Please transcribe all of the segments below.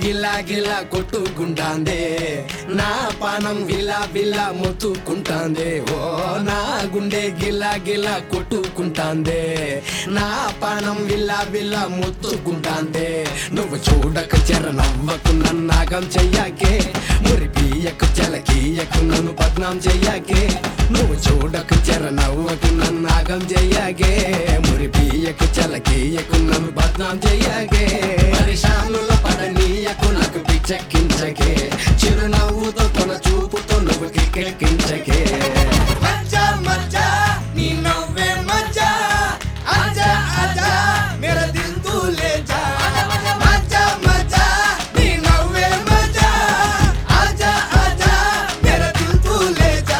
గిలా గిలా కొట్టుకుంటాందే నా పానం విలా విలా మొత్తుకుంటాందే ఓ నా గుండె గిలా గిలా కొట్టుకుంటాందే నా పానం విలా విలా మొత్తుకుంటాందే నువ్వు చూడక చెర నవ్వకు నన్నాగం చెయ్యాకే మురి పీయకు చెలకీయకు నన్ను బద్నాం చెయ్యాకే నువ్వు చూడక చెర నవ్వకు నన్నాగం చెయ్యాకే మురి పీయకు చెలకీయకు నన్ను బద్నాం చెయ్యాకే పరిశానుల పడనీయకు నాకు పిచ్చెక్కించకే చిరునవ్వుతో తన చూపుతో నువ్వు కిక్కెక్కించకే మజ్జా మజ్జా నీ నవ్వే మజ్జా ఆజా ఆజా మేరా దిల్ తూ లే जा మజ్జా మజ్జా నీ నవ్వే మజ్జా ఆజా ఆజా మేరా దిల్ తూ లే जा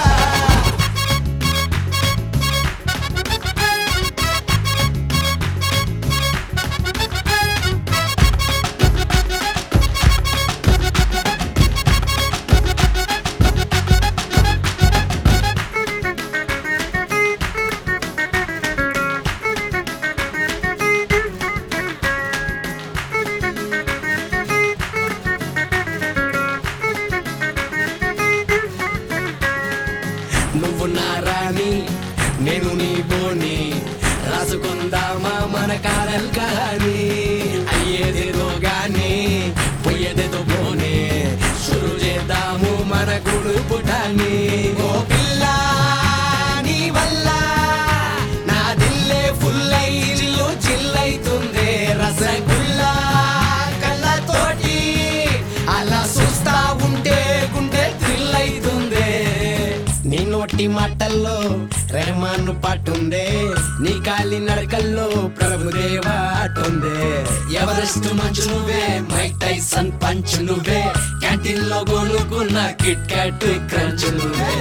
నువ్వు నా రాణి నేను నీ బోని రాసుకుందామా మన కారల్ కానీ అయ్యేదేదో గాని పోయేదేదో పోనీ షురు చేద్దాము మన గుడు పుటాన్ని ఓ పిల్ల నీ వల్ల నా దిల్లే ఫుల్ అయి చిల్లు చిల్లైతుంది రసగుల్లా కళ్ళతోటి అలా చూస్తా ఉంటే గుండె థ్రిల్ అవుతుంది నీ నోటి మాటల్లో రెహమాన్ పాటుందే నీ కాలి నడకల్లో ప్రభుదేవా ఆటుందే ఎవరెస్ట్ మంచు నువ్వే మైక్ టైసన్ పంచ్ నువ్వే క్యాంటీన్ లో కొనుక్కున్న కిట్ క్యాట్ క్రంచ్ నువ్వే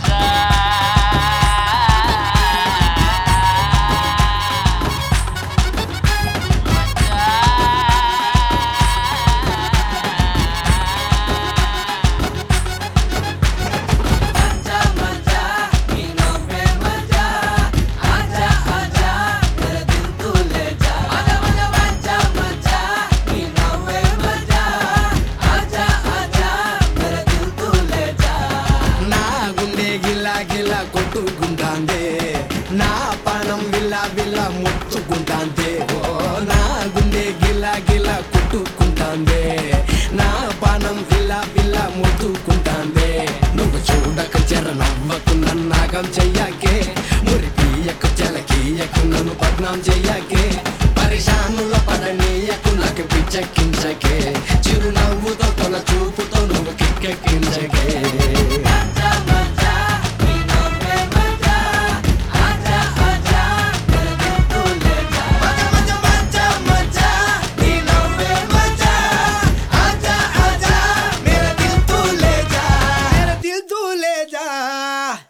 మజ్జా మజ్జా నీ నవ్వే మజ్జా ఆజా ఆజా మేరా దిల్ తూ లే जा మజ్జా మజ్జా నీ నవ్వే మజ్జా ఆజా ఆజా మేరా దిల్ తూ లే जा నా గుండె గిలా గిలా కొట్టుకుంటాందే నా పానం విల్లా విల్లా ముచ్చుకుంటాందే ఓ నా గుండె గిలా గిలా కొట్టుకుంటాందే నా పానం విల్లా విల్లా ముచ్చుకుంటాందే నువ్వు చూడక చెర నవ్వకు నన్నాగం చెయ్యాకే మురి పీయకు చెలకీయకు నన్ను బద్నాం చెయ్యాకే పరిశానుల పడనీయకు నాకు పిచ్చెక్కించకే